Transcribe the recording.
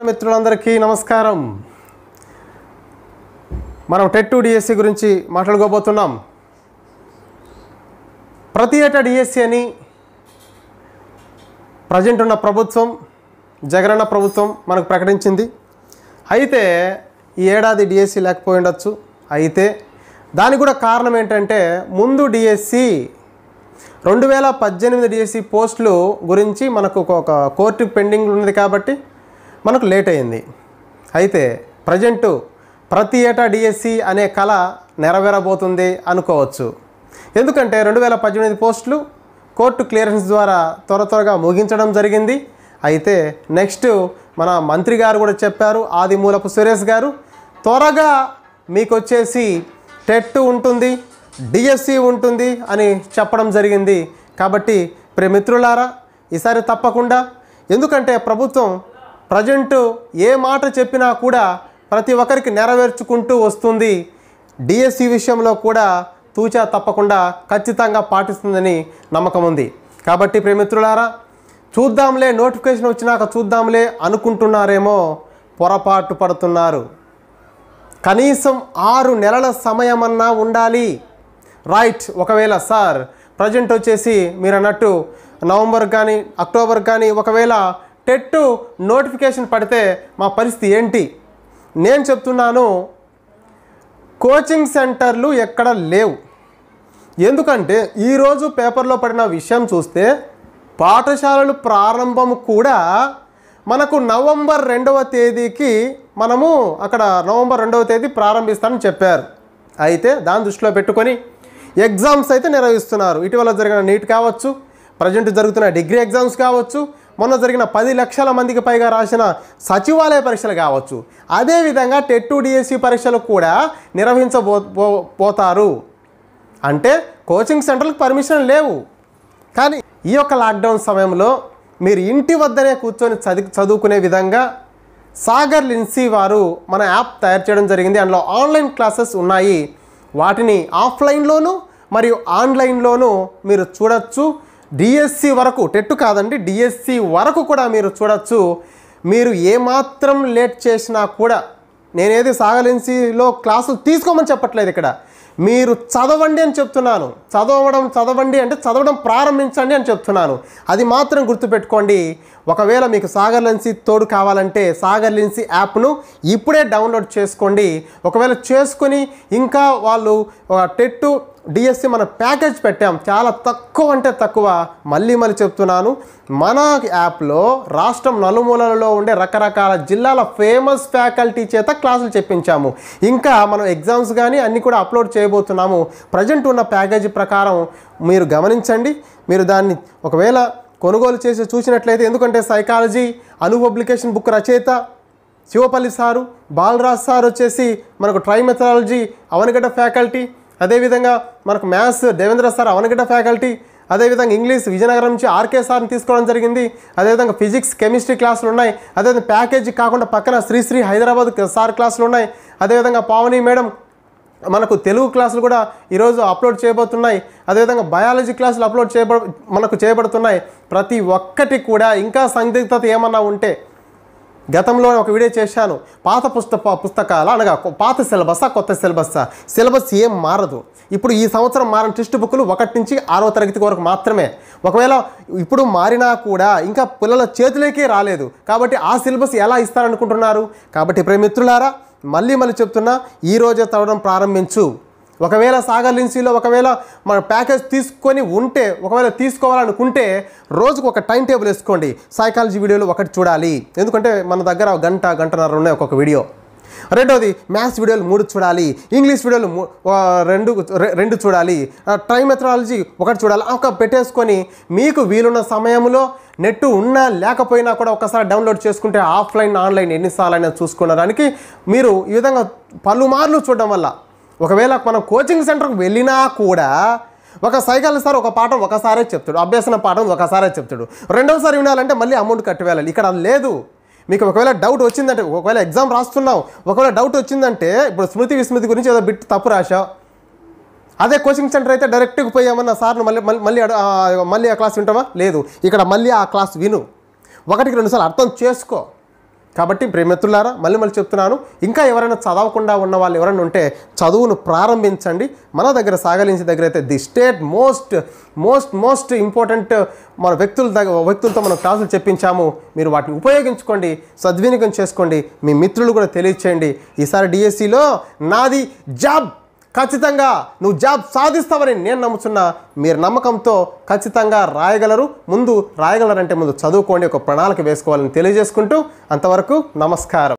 మిత్రులందరికీ నమస్కారం మనం టెట్ టు డిఎస్సి గురించి మాట్లాడుకోబోతున్నాం ప్రతి ఏటా డిఎస్సి అని ప్రజెంట్ ఉన్న ప్రభుత్వం జగనన్న ప్రభుత్వం మనకు ప్రకటించింది అయితే ఈ ఏడాది డిఎస్సి లేకపోయి ఉండొచ్చు అయితే దానికి కూడా కారణం ఏంటంటే ముందు డిఎస్సి రెండు వేల పద్దెనిమిది డిఎస్సి పోస్టులు గురించి మనకు ఒక- ఒక కోర్టు పెండింగ్ ఉన్నది కాబట్టి మనకు లేట్ అయింది అయితే ప్రజెంటు ప్రతి ఏటా డిఎస్సి అనే కళ నెరవేరబోతుంది అనుకోవచ్చు ఎందుకంటే రెండు వేల పద్దెనిమిది పోస్టులు కోర్టు క్లియరెన్స్ ద్వారా త్వర త్వరగా ముగించడం జరిగింది అయితే నెక్స్ట్ మన మంత్రి గారు కూడా చెప్పారు ఆదిమూలపు సురేష్ గారు త్వరగా మీకు వచ్చేసి టెట్ ఉంటుంది డిఎస్సి ఉంటుంది అని చెప్పడం జరిగింది కాబట్టి ప్రియ మిత్రులారా ఈసారి తప్పకుండా ఎందుకంటే ప్రభుత్వం ప్రజెంటు ఏ మాట చెప్పినా కూడా ప్రతి ఒక్కరికి నెరవేర్చుకుంటూ వస్తుంది డిఎస్సి విషయంలో కూడా తూచా తప్పకుండా ఖచ్చితంగా పాటిస్తుందని నమ్మకం ఉంది కాబట్టి ప్రేమిత్రులారా చూద్దాంలే నోటిఫికేషన్ వచ్చినాక చూద్దాంలే అనుకుంటున్నారేమో పొరపాటు పడుతున్నారు కనీసం ఆరు నెలల సమయమన్నా ఉండాలి రైట్ ఒకవేళ సార్ ప్రజెంట్ వచ్చేసి మీరు అన్నట్టు నవంబర్ కానీ అక్టోబర్ కానీ ఒకవేళ టెట్ నోటిఫికేషన్ పడితే మా పరిస్థితి ఏంటి నేను చెప్తున్నాను కోచింగ్ సెంటర్లు ఎక్కడ లేవు ఎందుకంటే ఈరోజు పేపర్లో పడిన విషయం చూస్తే పాఠశాలలు ప్రారంభం కూడా మనకు నవంబర్ రెండవ తేదీకి మనము అక్కడ నవంబర్ రెండవ తేదీ ప్రారంభిస్తామని చెప్పారు అయితే దాన్ని దృష్టిలో పెట్టుకొని ఎగ్జామ్స్ అయితే నిర్వహిస్తున్నారు ఇటీవల జరిగిన నీట్ కావచ్చు ప్రజెంట్ జరుగుతున్న డిగ్రీ ఎగ్జామ్స్ కావచ్చు మొన్న జరిగిన పది లక్షల మందికి పైగా రాసిన సచివాలయ పరీక్షలు కావచ్చు అదేవిధంగా టెట్ డిఎస్సి పరీక్షలు కూడా నిర్వహించబో పో- పోతారు అంటే కోచింగ్ సెంటర్లకు పర్మిషన్ లేవు కానీ ఈ యొక్క లాక్డౌన్ సమయంలో మీరు ఇంటి వద్దనే కూర్చొని చదివి చదువుకునే విధంగా సాగర్ లిన్సీ వారు మన యాప్ తయారు చేయడం జరిగింది అందులో ఆన్లైన్ క్లాసెస్ ఉన్నాయి వాటిని ఆఫ్లైన్లోను మరియు ఆన్లైన్లోనూ మీరు చూడొచ్చు డిఎస్సి వరకు టెట్ కాదండి డిఎస్సి వరకు కూడా మీరు చూడొచ్చు మీరు ఏమాత్రం లేట్ చేసినా కూడా నేనేది సాగలిన్సీలో క్లాసులు తీసుకోమని చెప్పట్లేదు ఇక్కడ మీరు చదవండి అని చెప్తున్నాను చదవడం చదవండి అంటే చదవడం ప్రారంభించండి అని చెప్తున్నాను అది మాత్రం గుర్తుపెట్టుకోండి ఒకవేళ మీకు సాగర్ లెన్సీ తోడు కావాలంటే సాగర్ లెన్సీ యాప్ను ఇప్పుడే డౌన్లోడ్ చేసుకోండి ఒకవేళ చేసుకొని ఇంకా వాళ్ళు టెట్టు డిఎస్సి మన ప్యాకేజ్ పెట్టాం చాలా తక్కువ అంటే తక్కువ మళ్ళీ మళ్ళీ చెప్తున్నాను మన యాప్లో రాష్ట్రం నలుమూలలలో ఉండే రకరకాల జిల్లాల ఫేమస్ ఫ్యాకల్టీ చేత క్లాసులు చెప్పించాము ఇంకా మనం ఎగ్జామ్స్ కానీ అన్నీ కూడా అప్లోడ్ చేయబోతున్నాము ప్రజెంట్ ఉన్న ప్యాకేజీ ప్రకారం మీరు గమనించండి మీరు దాన్ని ఒకవేళ కొనుగోలు చేసి చూసినట్లయితే ఎందుకంటే సైకాలజీ అను పబ్లికేషన్ బుక్ రచయిత శివపల్లి సారు బాలరాజ్ సార్ వచ్చేసి మనకు ట్రై మెథడాలజీ అవనగడ్డ ఫ్యాకల్టీ అదేవిధంగా మనకు maths Devendra sir Avanigadda faculty అదేవిధంగా ఇంగ్లీష్ విజయనగరం నుంచి ఆర్కే సార్ని తీసుకోవడం జరిగింది అదేవిధంగా ఫిజిక్స్ కెమిస్ట్రీ క్లాసులు ఉన్నాయి అదేవిధంగా ప్యాకేజీ కాకుండా పక్కన శ్రీశ్రీ హైదరాబాద్ సార్ క్లాసులు ఉన్నాయి అదేవిధంగా పావని మేడం మనకు తెలుగు క్లాసులు కూడా ఈరోజు అప్లోడ్ చేయబోతున్నాయి అదేవిధంగా బయాలజీ క్లాసులు అప్లోడ్ చేయబ మనకు చేయబడుతున్నాయి ప్రతి ఒక్కటి కూడా ఇంకా సందిగ్ధత ఏమన్నా ఉంటే గతంలో ఒక వీడియో చేశాను పాత పుస్తక పుస్తకాలు అనగా కొ- పాత సిలబసా కొత్త సిలబస్సా సిలబస్ ఏం మారదు ఇప్పుడు ఈ సంవత్సరం మారిన టెక్స్ట్ బుక్లు ఒకటి నుంచి ఆరో తరగతి వరకు మాత్రమే ఒకవేళ ఇప్పుడు మారినా కూడా ఇంకా పిల్లల చేతిలోకి రాలేదు కాబట్టి ఆ సిలబస్ ఎలా ఇస్తారనుకుంటున్నారు కాబట్టి ప్రేమిత్రులారా మళ్ళీ మళ్ళీ చెప్తున్నా ఈ రోజే చదవడం ప్రారంభించు ఒకవేళ సాగర్ లిన్సీలో ఒకవేళ మన ప్యాకేజ్ తీసుకొని ఉంటే ఒకవేళ తీసుకోవాలనుకుంటే రోజుకు ఒక టైం టేబుల్ వేసుకోండి సైకాలజీ వీడియోలు ఒకటి చూడాలి ఎందుకంటే మన దగ్గర గంట గంటన్నర ఉన్నాయి ఒక్కొక్క వీడియో రెండోది మ్యాథ్స్ వీడియోలు మూడు చూడాలి ఇంగ్లీష్ వీడియోలు మూ- ఆ, రెండు రె- రెండు చూడాలి ట్రై మెథడాలజీ ఒకటి చూడాలి ఒక పెట్టేసుకొని మీకు వీలున్న సమయంలో నెట్ ఉన్నా లేకపోయినా కూడా ఒకసారి డౌన్లోడ్ చేసుకుంటే ఆఫ్లైన్ ఆన్లైన్ ఎన్నిసార్లు అయినా చూసుకోవడానికి మీరు ఈ విధంగా పలుమార్లు చూడడం వల్ల ఒకవేళ మనం కోచింగ్ సెంటర్కి వెళ్ళినా కూడా ఒక సైకాలజీ సార్ ఒక పాఠం ఒకసారే చెప్తాడు అభ్యసన పాఠం ఒకసారే చెప్తాడు రెండవసారి వినాలంటే మళ్ళీ అమౌంట్ కట్టి వెళ్ళాలి ఇక్కడ అది లేదు మీకు ఒకవేళ డౌట్ వచ్చిందంటే ఒకవేళ ఎగ్జామ్ రాస్తున్నావు ఒకవేళ డౌట్ వచ్చిందంటే ఇప్పుడు స్మృతి విస్మృతి గురించి ఏదో బిట్ తప్పు రాశావు అదే కోచింగ్ సెంటర్ అయితే డైరెక్ట్గా పోయామన్న సార్ను మళ్ళీ మళ్ళీ మళ్ళీ అడ- ఆ, మళ్ళీ ఆ క్లాస్ వింటావా లేదు ఇక్కడ మళ్ళీ ఆ క్లాస్ విను ఒకటికి రెండు సార్లు అర్థం చేసుకో కాబట్టి ప్రేమితులారా మళ్ళీ మళ్ళీ చెప్తున్నాను ఇంకా ఎవరైనా చదవకుండా ఉన్న వాళ్ళు ఎవరైనా ఉంటే చదువును ప్రారంభించండి మన దగ్గర సాగలించే దగ్గర అయితే the state most most most important మన వ్యక్తుల దగ్గర వ్యక్తులతో మనం క్లాసులు చెప్పించాము మీరు వాటిని ఉపయోగించుకోండి సద్వినియోగం చేసుకోండి మీ మిత్రులు కూడా తెలియచేయండి ఈసారి డిఎస్సిలో నాది జాబ్ ఖచ్చితంగా నువ్వు జాబ్ సాధిస్తావని నేను నమ్ముతున్నా మీరు నమ్మకంతో ఖచ్చితంగా రాయగలరు ముందు రాయగలరంటే ముందు చదువుకోండి ఒక ప్రణాళిక వేసుకోవాలని తెలియజేసుకుంటూ అంతవరకు నమస్కారం